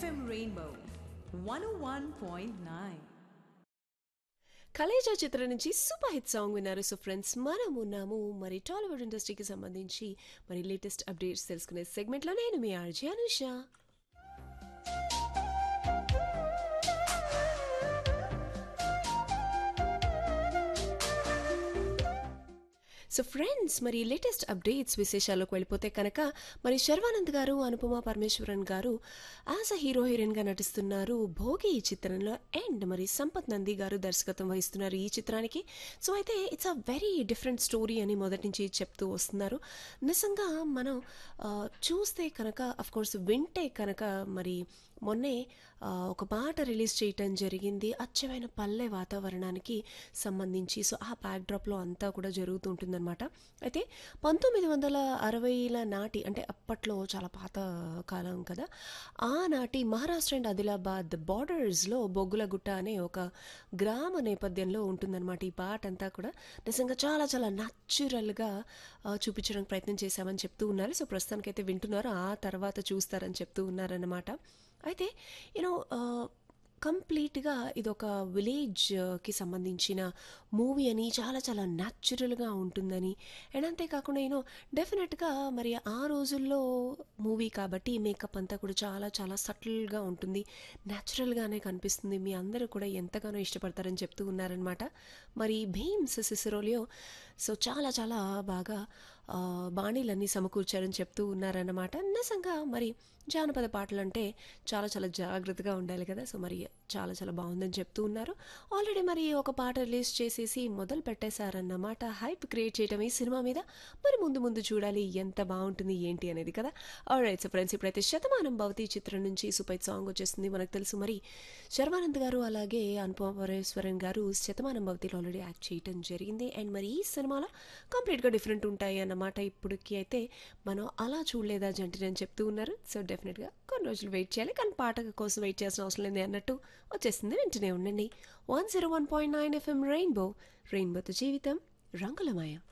FM Rainbow 101.9. Khaleja చిత్రం నుంచి super hit song విన్నారు సో ఫ్రెండ్స్ మనం ఉన్నాము మరి టాలీవుడ్ ఇండస్ట్రీకి సంబంధించి మరి లేటెస్ట్ అప్డేట్స్ తెలుసుకునే సెగ్మెంట్లో నేను మీ ఆర్జీ అనుష సో ఫ్రెండ్స్ మరి లేటెస్ట్ అప్డేట్స్ విశేషాల్లోకి వెళ్ళిపోతే కనుక మరి శర్వానంద్ గారు అనుపమ పరమేశ్వరన్ గారు యాజ్ అ హీరో హీరోయిన్గా నటిస్తున్నారు భోగి ఈ చిత్రంలో అండ్ మరి సంపత్ నంది గారు దర్శకత్వం వహిస్తున్నారు ఈ చిత్రానికి సో అయితే it's a very different story అని మొదటి నుంచి చెప్తూ వస్తున్నారు నిజంగా మనం ఆ, చూస్తే కనుక కోర్స్ వింటే కనుక మరి మొన్నే ఆ, ఒక పాట రిలీజ్ చేయటం జరిగింది అచ్చమైన పల్లె వాతావరణానికి సంబంధించి సో ఆ బ్యాక్డ్రాప్లో అంతా కూడా జరుగుతూ ఉంటుందన్నమాట అయితే పంతొమ్మిది వందల అరవైల నాటి అంటే అప్పట్లో చాలా పాత కాలం కదా ఆనాటి మహారాష్ట్ర అండ్ ఆదిలాబాద్ బార్డర్స్లో బొగ్గులగుట్ట అనే ఒక గ్రామ నేపథ్యంలో ఉంటుందన్నమాట ఈ పాట అంతా కూడా నిజంగా చాలా చాలా న్యాచురల్గా చూపించడానికి ప్రయత్నం చేశామని చెప్తూ ఉన్నారు సో ప్రస్తుతానికైతే వింటున్నారు ఆ తర్వాత చూస్తారని చెప్తూ ఉన్నారన్నమాట అయితే యూనో కంప్లీట్గా ఇదొక విలేజ్కి సంబంధించిన మూవీ అని చాలా చాలా న్యాచురల్గా ఉంటుందని అండ్ అంతేకాకుండా యూనో డెఫినెట్గా మరి ఆ రోజుల్లో మూవీ కాబట్టి మేకప్ అంతా కూడా చాలా చాలా సటిల్గా ఉంటుంది న్యాచురల్గానే కనిపిస్తుంది మీ అందరూ కూడా ఎంతగానో ఇష్టపడతారని చెప్తూ ఉన్నారనమాట మరి భీమ్స్ సిసిరోలియో సో చాలా చాలా బాగా ఆ, బాణీలన్నీ సమకూర్చారని చెప్తూ ఉన్నారన్నమాట నిజంగా మరి జానపద పాటలు అంటే చాలా చాలా జాగ్రత్తగా ఉండాలి కదా సో మరి చాలా చాలా బాగుందని చెప్తూ ఉన్నారు ఆల్రెడీ మరి ఒక పాట రిలీజ్ చేసేసి మొదలు పెట్టేశారన్నమాట హైప్ క్రియేట్ చేయడం ఈ సినిమా మీద మరి ముందు ముందు చూడాలి ఎంత బాగుంటుంది ఏంటి అనేది కదా రైట్ సో ఫ్రెండ్స్ ఇప్పుడైతే శతమానం భవతి చిత్రం నుంచి సూపర్ సాంగ్ వచ్చేస్తుంది మనకు తెలుసు మరి శర్వానంద్ గారు అలాగే అనుపమ పరమేశ్వరన్ గారు శతమానం భవతిలో ఆల్రెడీ యాక్ట్ చేయటం జరిగింది అండ్ మరి ఈ సినిమాలో కంప్లీట్గా డిఫరెంట్ ఉంటాయి అన్నమాట ఇప్పటికి అయితే మనం అలా చూడలేదా జంటిని అని చెప్తూ ఉన్నారు సో డెఫినెట్గా కొన్ని రోజులు వెయిట్ చేయాలి కానీ పాట కోసం వెయిట్ చేయాల్సిన అవసరం లేదు అన్నట్టు వచ్చేసింది వెంటనే ఉండండి one zero one point nine FM rainbow రెయిన్బోతో జీవితం రంగులమయం